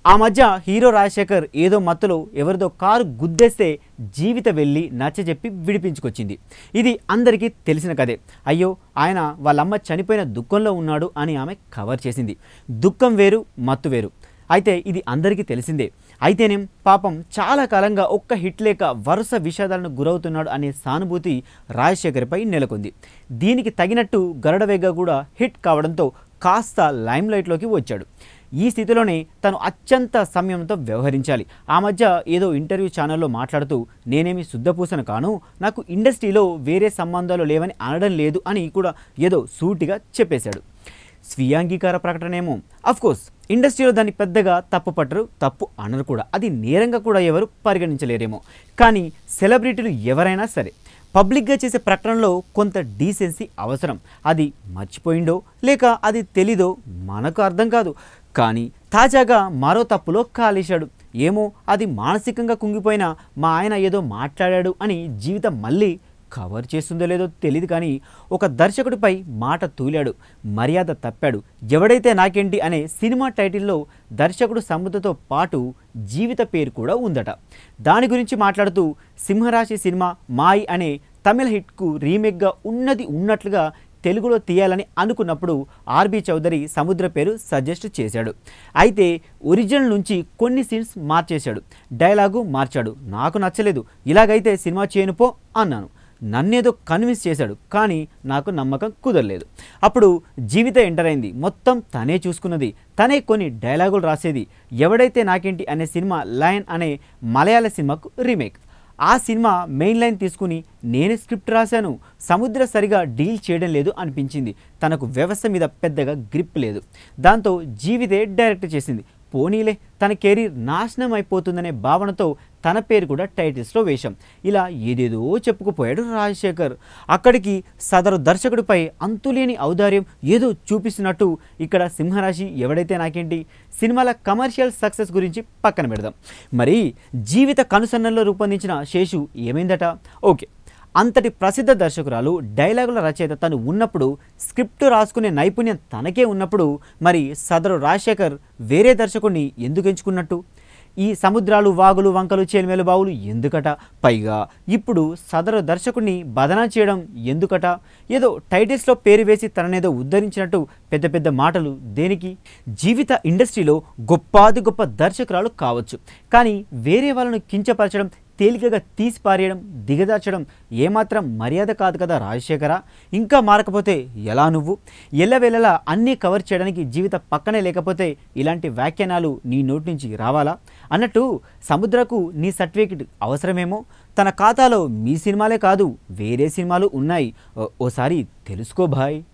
ఆ మధ్య హీరో రాజశేఖర్ ఏదో మత్తులో ఎవరిదో కారు గుద్దేస్తే జీవిత వెళ్ళి నచ్చజెప్పి విడిపించుకొచ్చింది ఇది అందరికీ తెలిసిన కదే అయ్యో ఆయన వాళ్ళమ్మ చనిపోయిన దుఃఖంలో ఉన్నాడు అని ఆమె కవర్ చేసింది దుఃఖం వేరు మత్తు వేరు అయితే ఇది అందరికీ తెలిసిందే అయితేనేం పాపం చాలా కాలంగా ఒక్క హిట్ లేక వరుస విషాదాలను గురవుతున్నాడు అనే సానుభూతి రాజశేఖర్పై నెలకొంది దీనికి తగినట్టు గరడవేగ కూడా హిట్ కావడంతో కాస్త లైమ్లైట్లోకి వచ్చాడు ఈ స్థితిలోనే తను అత్యంత సంయమనంతో వ్యవహరించాలి ఆ మధ్య ఏదో ఇంటర్వ్యూ ఛానల్లో మాట్లాడుతూ నేనేమి శుద్ధపూసన కాను నాకు ఇండస్ట్రీలో వేరే సంబంధాలు లేవని అనడం లేదు అని కూడా ఏదో సూటిగా చెప్పేశాడు స్వీయాంగీకార ప్రకటనేమో కోర్స్ ఇండస్ట్రీలో దాన్ని పెద్దగా తప్పు పట్టరు తప్పు అనరు కూడా అది నేరంగా కూడా ఎవరు పరిగణించలేరేమో కానీ సెలబ్రిటీలు ఎవరైనా సరే పబ్లిక్గా చేసే ప్రకటనలో కొంత డీసెన్సీ అవసరం అది మర్చిపోయిండో లేక అది తెలీదో మనకు అర్థం కాదు కానీ తాజాగా మరో తప్పులో కాలేశాడు ఏమో అది మానసికంగా కుంగిపోయిన మా ఆయన ఏదో మాట్లాడాడు అని జీవితం మళ్ళీ కవర్ చేస్తుందో లేదో తెలియదు కానీ ఒక దర్శకుడిపై మాట తూలాడు మర్యాద తప్పాడు ఎవడైతే నాకేంటి అనే సినిమా టైటిల్లో దర్శకుడు సముద్రతో పాటు జీవిత పేరు కూడా ఉందట దాని గురించి మాట్లాడుతూ సింహరాశి సినిమా మాయ్ అనే తమిళ హిట్కు రీమేక్గా ఉన్నది ఉన్నట్లుగా తెలుగులో తీయాలని అనుకున్నప్పుడు ఆర్బి చౌదరి సముద్ర పేరు సజెస్ట్ చేశాడు అయితే ఒరిజినల్ నుంచి కొన్ని సీన్స్ మార్చేశాడు డైలాగు మార్చాడు నాకు నచ్చలేదు ఇలాగైతే సినిమా చేయను పో అన్నాను నన్నేదో కన్విన్స్ చేశాడు కానీ నాకు నమ్మకం కుదరలేదు అప్పుడు జీవిత ఎంటర్ అయింది మొత్తం తనే చూసుకున్నది తనే కొన్ని డైలాగులు రాసేది ఎవడైతే నాకేంటి అనే సినిమా లయన్ అనే మలయాళ సినిమాకు రీమేక్ ఆ సినిమా మెయిన్ లైన్ తీసుకుని నేనే స్క్రిప్ట్ రాశాను సముద్ర సరిగా డీల్ చేయడం లేదు అనిపించింది తనకు వ్యవస్థ మీద పెద్దగా గ్రిప్ లేదు దాంతో జీవితే డైరెక్ట్ చేసింది పోనీలే తన కెరీర్ నాశనం అయిపోతుందనే భావనతో తన పేరు కూడా టైటిల్స్లో వేశాం ఇలా ఏదేదో చెప్పుకుపోయాడు రాజశేఖర్ అక్కడికి సదరు దర్శకుడిపై అంతులేని ఔదార్యం ఏదో చూపిస్తున్నట్టు ఇక్కడ సింహరాశి ఎవడైతే నాకేంటి సినిమాల కమర్షియల్ సక్సెస్ గురించి పక్కన పెడదాం మరి జీవిత కనుసన్నల్లో రూపొందించిన శేషు ఏమైందట ఓకే అంతటి ప్రసిద్ధ దర్శకురాలు డైలాగుల రచయిత తను ఉన్నప్పుడు స్క్రిప్ట్ రాసుకునే నైపుణ్యం తనకే ఉన్నప్పుడు మరి సదరు రాజశేఖర్ వేరే దర్శకుడిని ఎందుకు ఎంచుకున్నట్టు ఈ సముద్రాలు వాగులు వంకలు చేలిమేలు బావులు ఎందుకట పైగా ఇప్పుడు సదరు దర్శకుడిని బదనా చేయడం ఎందుకట ఏదో టైటిల్స్లో పేరు వేసి తననేదో ఉద్ధరించినట్టు పెద్ద పెద్ద మాటలు దేనికి జీవిత ఇండస్ట్రీలో గొప్పాది గొప్ప దర్శకురాలు కావచ్చు కానీ వేరే వాళ్ళను కించపరచడం తేలికగా తీసి పారేయడం దిగదార్చడం ఏమాత్రం మర్యాద కాదు కదా రాజశేఖర ఇంకా మారకపోతే ఎలా నువ్వు ఎల్లవేళలా అన్నీ కవర్ చేయడానికి జీవిత పక్కనే లేకపోతే ఇలాంటి వ్యాఖ్యానాలు నీ నోటి నుంచి రావాలా అన్నట్టు సముద్రకు నీ సర్టిఫికెట్ అవసరమేమో తన ఖాతాలో మీ సినిమాలే కాదు వేరే సినిమాలు ఉన్నాయి ఓ- ఓసారి తెలుసుకో భాయ్